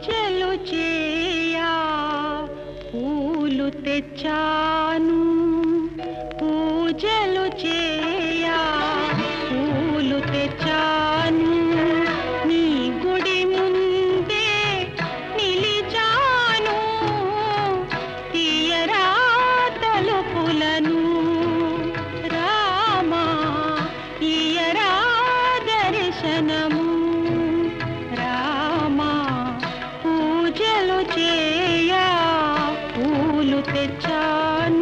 పూజలు చేయా పూలు తెచ్చాను పూజలు చేయా పూలు తెచ్చాను నీ గుడి ముందే నిలిచాను తీయరా తలుపులను రామా తీయరా దర్శనము రామా పూజలు చేయా పూలు తెచ్చాను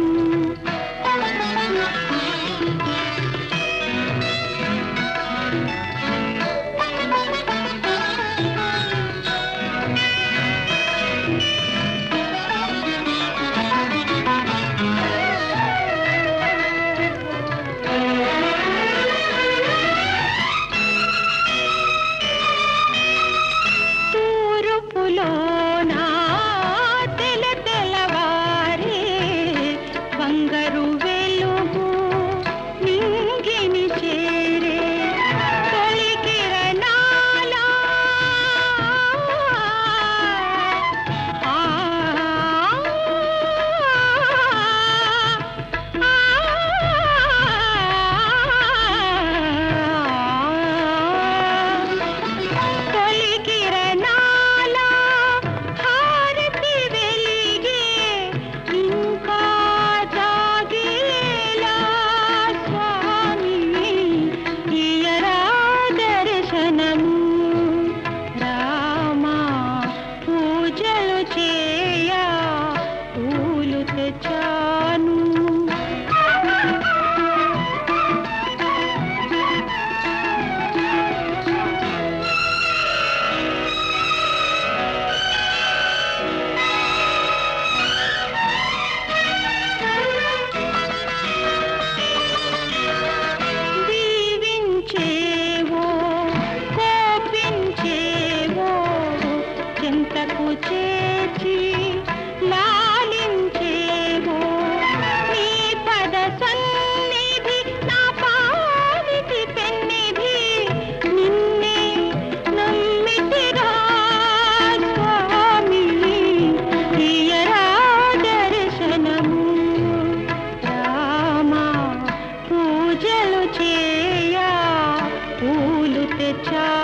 తూర్పులోన తెల తెలవారే బంగారు వెలుగు నింగిని చేరే తొలి కిరణాల ఆ, తొలి కిరణాల హారతి వెలిగే ఇంకా జాగేలా స్వామి ఇయరా దర్శనము రామా పూజలు చేయా పూలు తెచ్చాను దీవించేవో కోపించేవో చింతకు చేర్చి లాలించేవో నీ పద సన్నిధి నా పాలిటి పెన్నిధి నిన్నే నమ్మితిరా స్వామి తీయరా దర్శనము రామా పూజలు చేయా పూలు తెచ్చా